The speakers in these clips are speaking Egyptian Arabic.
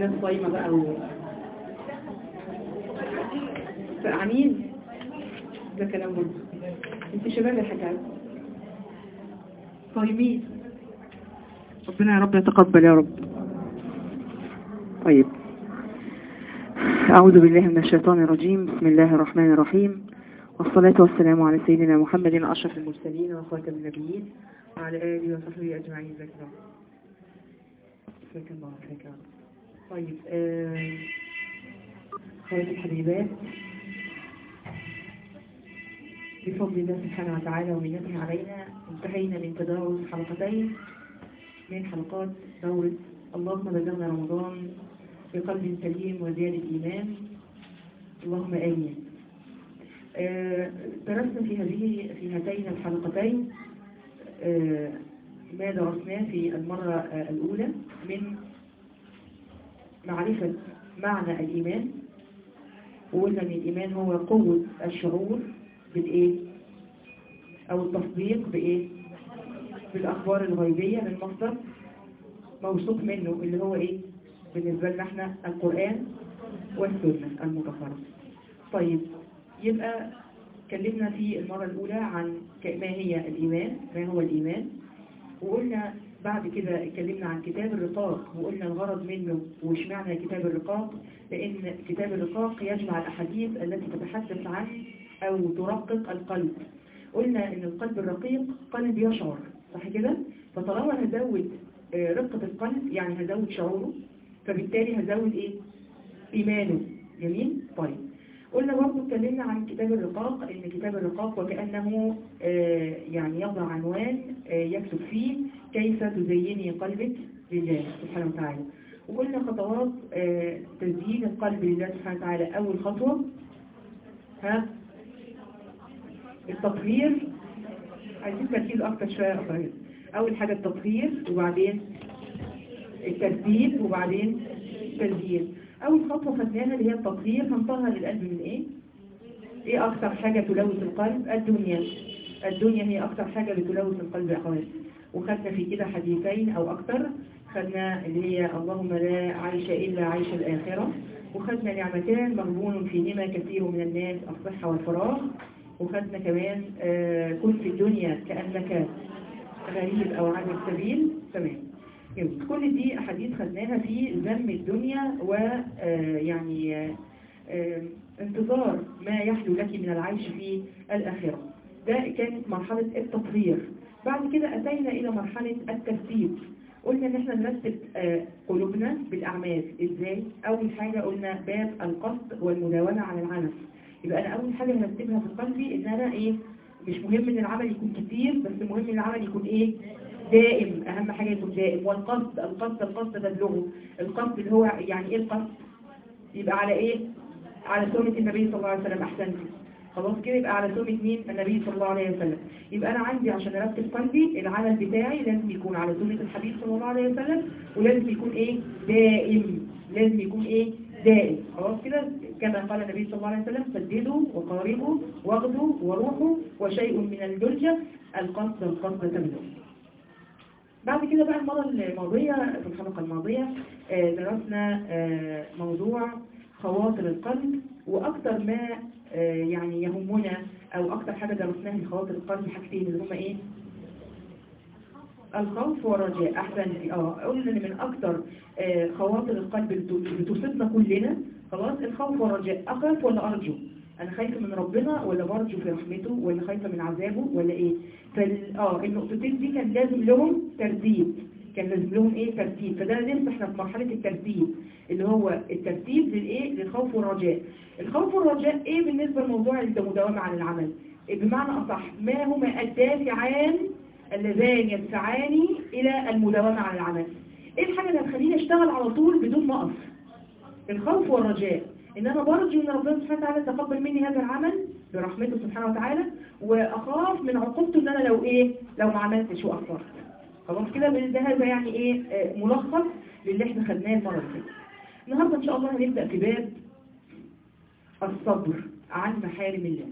الناس صايمة بقى و فقعانين ده كلام برضه انت شباب يا حاجات صايمين ربنا يا رب يتقبل يا رب طيب أعوذ بالله من الشيطان الرجيم بسم الله الرحمن الرحيم والصلاة والسلام على سيدنا محمد أشرف المرسلين وخاتم النبيين وعلى آله وصحبه أجمعين ذاك الله ذاك الله ذاك الله طيب آه، خواتي الحبيبات بفضل الله سبحانه وتعالى ومنته علينا انتهينا من تدارس حلقتين من حلقات دورة اللهم بلغنا رمضان بقلب سليم وزيادة إيمان اللهم آمين آه، درسنا في هذه في هاتين الحلقتين آه، ما درسناه في المرة آه، الأولى من معرفة معنى الإيمان وقلنا أن الإيمان هو قوة الشعور بالإيه؟ أو التصديق بإيه؟ بالأخبار الغيبية من مصدر موثوق منه اللي هو إيه؟ بالنسبة لنا احنا القرآن والسنة المطهرة طيب يبقى اتكلمنا في المرة الأولى عن ك- ما هي الإيمان ما هو الإيمان وقلنا بعد كده اتكلمنا عن كتاب الرقاق وقلنا الغرض منه وش معنى كتاب الرقاق لأن كتاب الرقاق يجمع الأحاديث التي تتحدث عن أو ترقق القلب قلنا إن القلب الرقيق قلب يشعر صح كده؟ فطالما هزود آه، رقة القلب يعني هزود شعوره فبالتالي هزود إيه؟ إيمانه جميل؟ طيب قلنا برضه اتكلمنا عن كتاب الرقاق ان كتاب الرقاق وكأنه آه، يعني يضع عنوان آه، يكتب فيه كيف تزيني قلبك لله سبحانه وتعالى وقلنا خطوات آه، تزيين القلب لله سبحانه وتعالى اول خطوة ها التطهير عايزين تركيز اكتر شوية يا أخوات. اول حاجة التطهير وبعدين الترتيب وبعدين التزيين أول خطوة خدناها اللي هي التطهير هنطهر القلب من إيه؟ إيه أكثر حاجة تلوث القلب؟ الدنيا الدنيا هي أكثر حاجة بتلوث القلب يا أخوات وخدنا في كده حديثين أو أكثر خدنا اللي هي اللهم لا عيش إلا عيش الآخرة وخدنا نعمتان مغبون فيهما كثير من الناس الصحة والفراغ وخدنا كمان آه كن في الدنيا كأنك غريب أو عابر سبيل تمام جميل. كل دي أحاديث خدناها في ذم الدنيا ويعني انتظار ما يحلو لك من العيش في الآخرة ده كانت مرحلة التطهير بعد كده أتينا إلى مرحلة الترتيب قلنا ان احنا نرتب آه، قلوبنا بالأعمال ازاي أول حاجة قلنا باب القصد والمداومة على العمل يبقى أنا أول حاجة هرتبها في قلبي إن أنا إيه مش مهم إن العمل يكون كتير بس مهم إن العمل يكون إيه دائم أهم حاجة يكون دائم والقصد القصد القصد ده اللغة القصد اللي هو يعني إيه القصد يبقى على إيه على سنة النبي صلى الله عليه وسلم أحسنت خلاص كده يبقى على سنة مين النبي صلى الله عليه وسلم يبقى أنا عندي عشان أرتب قلبي العمل بتاعي لازم يكون على سنة الحبيب صلى الله عليه وسلم ولازم يكون إيه دائم لازم يكون إيه دائم خلاص كده كما قال النبي صلى الله عليه وسلم سددوا وقاربوا واغدوا وروحوا وشيء من الدرجة القصد القصد تبدو بعد كده بقى المرة الماضية في الحلقة الماضية آه، درسنا آه، موضوع خواطر القلب وأكثر ما آه، يعني يهمنا أو أكثر حاجة درسناها في خواطر القلب حاجتين اللي هما إيه؟ الخوف والرجاء أحسن اه قلنا إن من أكثر آه، خواطر القلب اللي بتصيبنا كلنا خلاص الخوف والرجاء أخاف ولا أرجو أنا خايفة من ربنا ولا برجو في رحمته ولا خايفة من عذابه ولا إيه فال... اه النقطتين دي كان لازم لهم ترتيب كان لازم لهم ايه ترتيب فده لسه احنا في مرحلة الترتيب اللي هو الترتيب للايه للخوف والرجاء الخوف والرجاء ايه بالنسبة لموضوع المداومة على العمل إيه بمعنى اصح ما هما الدافعان اللذان يدفعان الى المداومة على العمل ايه الحاجة اللي هتخليني اشتغل على طول بدون ما اقف الخوف والرجاء ان انا برجو ان ربنا سبحانه وتعالى يتقبل مني هذا العمل برحمته سبحانه وتعالى واخاف من عقوبته ان انا لو ايه لو ما عملتش واخرت خلاص كده ده هذا يعني ايه آه، ملخص للي احنا خدناه المره اللي فاتت النهارده ان شاء الله هنبدا في باب الصبر عن محارم الله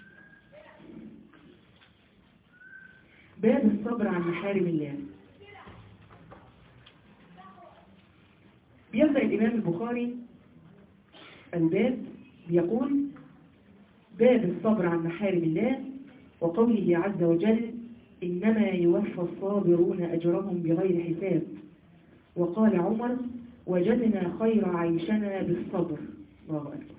باب الصبر عن محارم الله بيبدأ الإمام البخاري الباب بيقول باب الصبر عن محارم الله وقوله عز وجل إنما يوفى الصابرون أجرهم بغير حساب وقال عمر وجدنا خير عيشنا بالصبر الله أكبر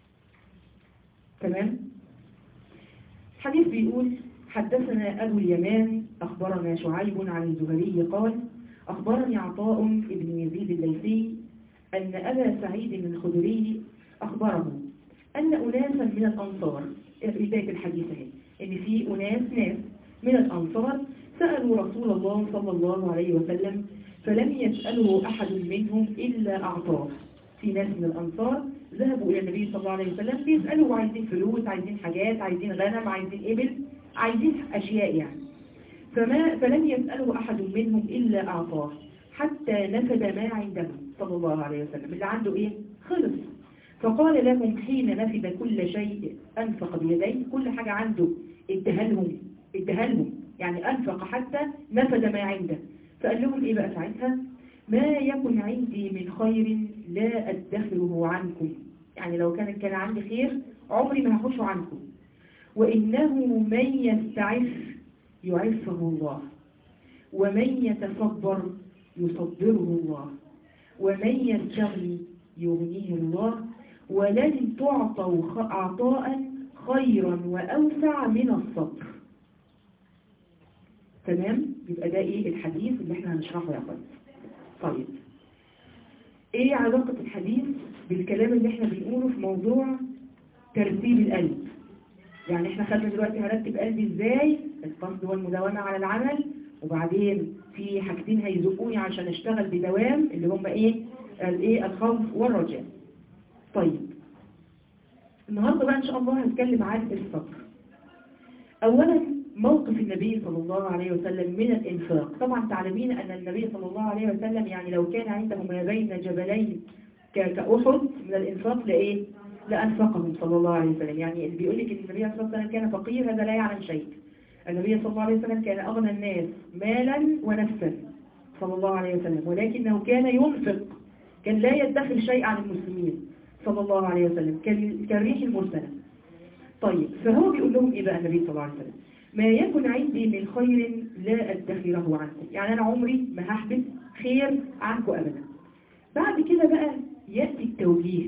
تمام حديث بيقول حدثنا أبو اليمان أخبرنا شعيب عن الزهري قال أخبرني عطاء بن يزيد الليثي أن أبا سعيد الخدري أخبره أن أناسا من الأنصار بداية الحديث اهي إن في أناس ناس من الأنصار سألوا رسول الله صلى الله عليه وسلم فلم يسأله أحد منهم إلا أعطاه في ناس من الأنصار ذهبوا إلى النبي صلى الله عليه وسلم بيسألوا عايزين فلوس عايزين حاجات عايزين غنم عايزين إبل عايزين أشياء يعني فما فلم يسأله أحد منهم إلا أعطاه حتى نفد ما عنده صلى الله عليه وسلم اللي عنده إيه؟ خلص فقال لهم حين نفد كل شيء أنفق بيديه كل حاجة عنده ادهلهم ادهلهم يعني أنفق حتى نفد ما عنده فقال لهم إيه بقى ساعتها ما يكن عندي من خير لا أدخره عنكم يعني لو كان كان عندي خير عمري ما هحوشه عنكم وإنه من يستعف يعفه الله ومن يتصبر يصبره الله ومن يستغني يغنيه الله ولن تعطوا عطاء خيرا وأوسع من الصبر تمام يبقى ده ايه الحديث اللي احنا هنشرحه يا اخوان طيب ايه علاقة الحديث بالكلام اللي احنا بنقوله في موضوع ترتيب القلب يعني احنا خدنا دلوقتي هرتب قلبي ازاي القصد والمداومة على العمل وبعدين في حاجتين هيزقوني عشان اشتغل بدوام اللي هم ايه الايه الخوف والرجاء طيب النهاردة بقى ان شاء الله هنتكلم عن الصبر اولا موقف النبي صلى الله عليه وسلم من الانفاق طبعا تعلمين ان النبي صلى الله عليه وسلم يعني لو كان عنده ما بين جبلين كأحد من الانفاق لايه لأنفقهم صلى الله عليه وسلم يعني اللي بيقول لك ان النبي صلى الله عليه وسلم كان فقير هذا لا يعلم شيء النبي صلى الله عليه وسلم كان أغنى الناس مالا ونفسا صلى الله عليه وسلم ولكنه كان ينفق كان لا يدخل شيء عن المسلمين صلى الله عليه وسلم كالريح المرسلة طيب فهو بيقول لهم إيه بقى النبي صلى الله عليه وسلم ما يكن عندي من خير لا أدخره عنكم يعني أنا عمري ما هحبس خير عنكم أبدا بعد كده بقى يأتي التوجيه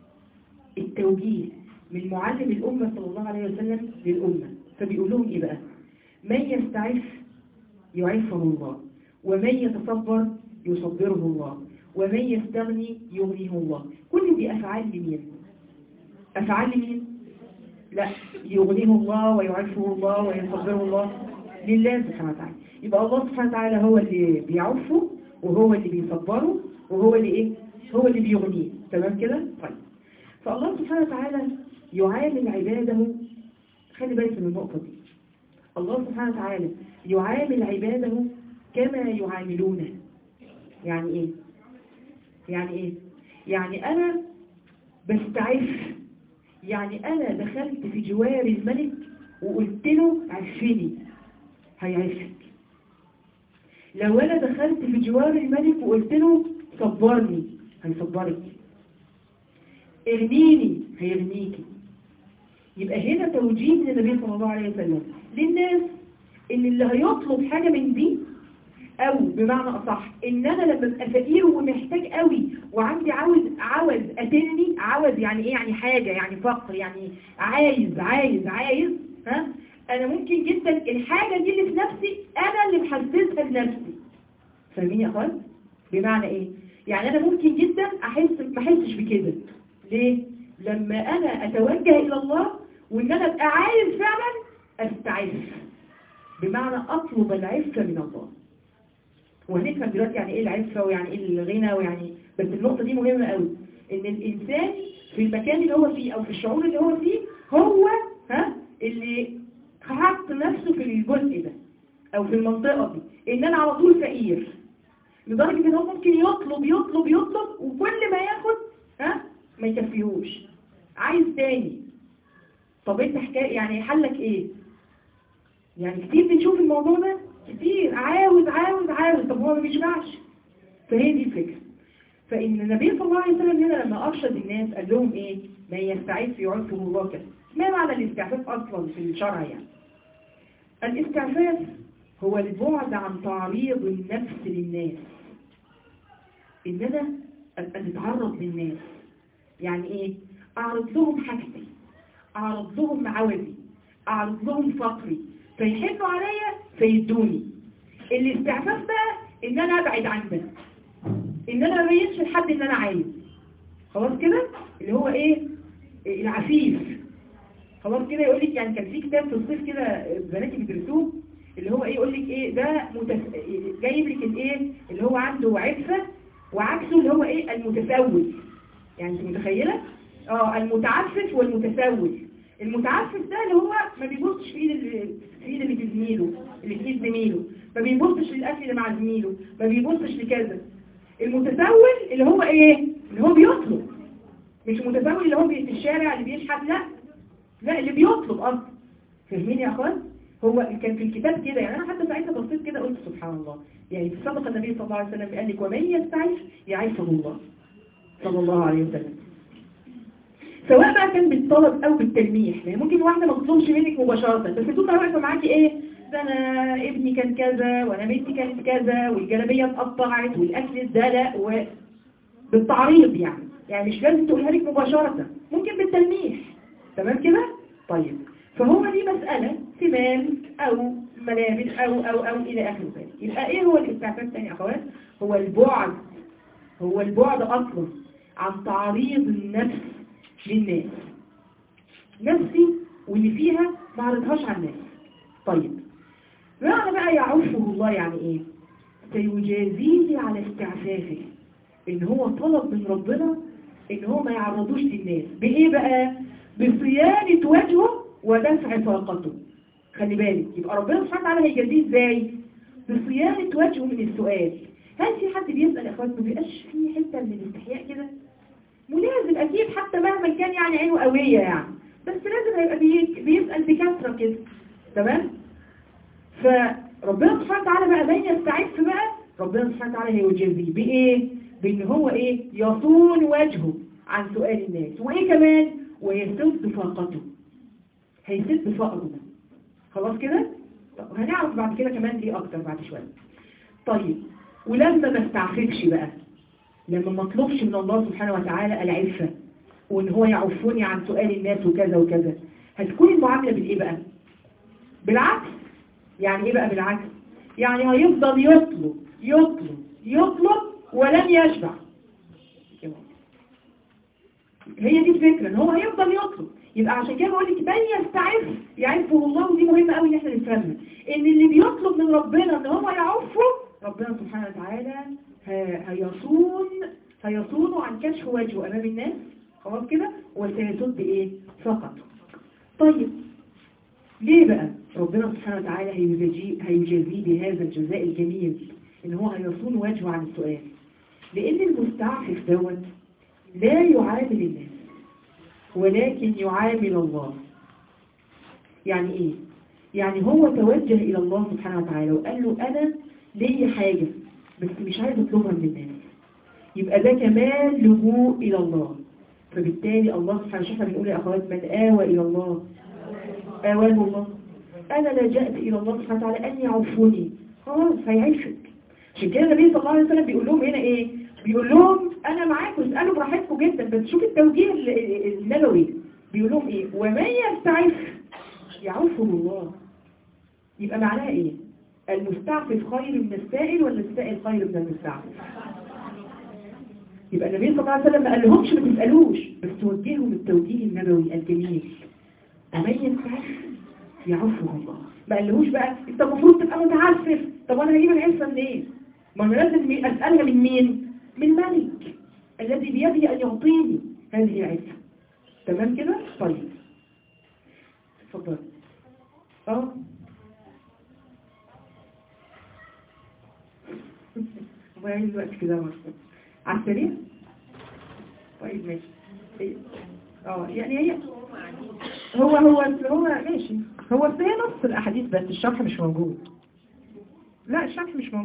التوجيه من معلم الأمة صلى الله عليه وسلم للأمة فبيقول لهم إيه بقى من يستعف يعفه الله ومن يتصبر يصبره الله ومن يستغني يغنيه الله كل دي أفعال لمين أفعال لمين لا يغنيه الله ويعفه الله ويصبره الله لله سبحانه وتعالى يبقى الله سبحانه وتعالى هو اللي بيعفه وهو اللي بيصبره وهو اللي ايه هو اللي بيغنيه تمام كده طيب فالله سبحانه وتعالى يعامل عباده خلي بالك من النقطة دي الله سبحانه وتعالى يعامل عباده كما يعاملونه يعني ايه يعني ايه يعني انا بستعف يعني انا دخلت في جوار الملك وقلت له عفني هيعفك لو انا دخلت في جوار الملك وقلت له صبرني هيصبرك ارميني هيرميكي يبقى هنا توجيه من النبي صلى الله عليه وسلم للناس ان اللي هيطلب حاجة من دي او بمعنى اصح ان انا لما ابقى فقير ومحتاج قوي وعندي عاوز عاوز اتني عاوز يعني ايه يعني حاجة يعني فقر يعني عايز عايز عايز ها انا ممكن جدا الحاجة دي اللي في نفسي انا اللي محسسها لنفسي فاهمين يا اخوان بمعنى ايه يعني انا ممكن جدا احس ما احسش بكده ليه لما انا اتوجه الى الله وان انا ابقى عايز فعلا استعف بمعنى اطلب العفة من الله وهنفهم دلوقتي يعني ايه العفة ويعني ايه الغنى ويعني بس النقطة دي مهمة قوي ان الانسان في المكان اللي هو فيه او في الشعور اللي هو فيه هو ها اللي حط نفسه في الجزء ده او في المنطقة دي ان انا على طول فقير لدرجة ان هو ممكن يطلب يطلب يطلب وكل ما ياخد ها ما يكفيهوش عايز تاني طب انت حكاية يعني حلك ايه يعني كتير بنشوف الموضوع ده كتير عاوز عاوز عاوز طب هو ما بيشبعش فهي دي الفكرة فإن النبي صلى الله عليه وسلم هنا لما أرشد الناس قال لهم إيه ما يستعيد في عرفه الله كده ما معنى الاستعفاف أصلا في الشرع يعني الاستعفاف هو البعد عن تعريض النفس للناس إن أنا أبقى نتعرض للناس يعني إيه أعرض لهم حاجتي أعرض لهم عوزي أعرض لهم فقري فيحنوا عليا فيدوني الاستعفاف بقى إن أنا أبعد عن ده إن أنا ما بينش لحد إن أنا عايز خلاص كده اللي هو إيه العفيف خلاص كده يقول لك يعني كان في كتاب في الصيف كده بناتي بيدرسوه اللي هو ايه يقول لك ايه ده متس... جايب لك الايه اللي هو عنده عفه وعكسه اللي هو ايه المتسول يعني انت متخيله اه المتعفف والمتسول المتعفف ده اللي هو ما بيبصش في ايد اللي في ايد اللي في زميله اللي في ايد زميله ما بيبصش للاكل اللي مع زميله ما بيبصش لكذا المتسول اللي هو ايه اللي هو بيطلب مش متسول اللي هو في الشارع اللي بيشحت لا لا اللي بيطلب اصلا فاهمين يا اخوان هو كان في الكتاب كده يعني انا حتى ساعتها بصيت كده قلت سبحان الله يعني سبق النبي صلى الله عليه وسلم قال لك ومن يستعف يعفه الله صلى الله عليه وسلم سواء بقى كان بالطلب او بالتلميح يعني ممكن واحده ما تطلبش منك مباشره بس تكون واقفه معاكي ايه ده انا ابني كان كذا وانا بنتي كانت كذا والجلابيه اتقطعت والاكل اتدلق و بالتعريض يعني يعني مش لازم تقولها لك مباشره ممكن بالتلميح تمام كده طيب فهو دي مسألة ثمال أو ملابس أو أو أو إلى آخر ذلك يبقى إيه هو الاستعفاف الثاني يا أخوات هو البعد هو البعد أصلا عن تعريض النفس للناس نفسي واللي فيها ما عرضهاش على الناس طيب معنى بقى يعفه الله يعني إيه سيجازيه على استعفافه إن هو طلب من ربنا إن هو ما يعرضوش للناس بإيه بقى بصيانة وجهه ودفع فاقته خلي بالك يبقى ربنا سبحانه وتعالى هيجازيه ازاي بصيانة وجهه من السؤال هل في حد بيسأل يا اخوات ما بيبقاش في حتة من الاستحياء كده ملازم اكيد حتى مهما كان يعني عينه قوية يعني بس لازم هيبقى بي... بيسأل بكثرة كده تمام فربنا سبحانه وتعالى بقى من يستعف بقى ربنا سبحانه وتعالى هيجازيه بايه بان هو ايه يصون وجهه عن سؤال الناس وايه كمان ويسد فاقته هيسد فقره خلاص كده طب هنعرف بعد كده كمان ليه اكتر بعد شويه طيب ولما ما استعففش بقى لما ما اطلبش من الله سبحانه وتعالى العفه وان هو يعفوني عن سؤال الناس وكذا وكذا هتكون المعامله بالايه بقى بالعكس يعني ايه بقى بالعكس يعني هيفضل يطلب يطلب يطلب ولن يشبع هي دي الفكرة ان هو هيفضل يطلب يبقى عشان كده بقول لك من يستعف يعفه الله ودي مهمة قوي ان احنا نفهمها ان اللي بيطلب من ربنا ان هو يعفه ربنا سبحانه وتعالى هيصون هيصونه عن كشف وجهه امام الناس خلاص كده وسيسد ايه فقط طيب ليه بقى ربنا سبحانه وتعالى هيجازيه هيجازيه بهذا الجزاء الجميل ان هو هيصون وجهه عن السؤال لان المستعفف دوت لا يعامل الناس ولكن يعامل الله يعني ايه يعني هو توجه الى الله سبحانه وتعالى وقال له انا لي حاجة بس مش عايز اطلبها من الناس يبقى ده كمان لجوء الى الله فبالتالي الله سبحانه وتعالى بنقول يا اخوات من آوى الى الله آواه الله انا لجأت الى الله سبحانه وتعالى ان يعفوني خلاص هيعيشك عشان كده النبي صلى الله عليه وسلم بيقول لهم هنا ايه بيقول لهم انا معاكم اسالوا براحتكم جدا بس شوف التوجيه النبوي بيقول لهم ايه ومن يستعف يعفه الله يبقى معناها ايه المستعفف خير من السائل ولا السائل خير من المستعفف يبقى النبي صلى الله عليه وسلم ما قال لهمش ما تسالوش بس توجههم التوجيه النبوي الجميل ومن يستعف يعفه الله ما قالهوش بقى انت المفروض تبقى متعفف طب وانا هجيب العفه منين ما انا لازم اسالها من مين من الملك الذي بيده ان يعطيني هذه العفه تمام كده طيب اتفضل اه ما يعني الوقت كده على السريع طيب ماشي اه يعني هي هو هو هو ماشي هو هي نص الاحاديث بس الشرح مش موجود لا الشرح مش موجود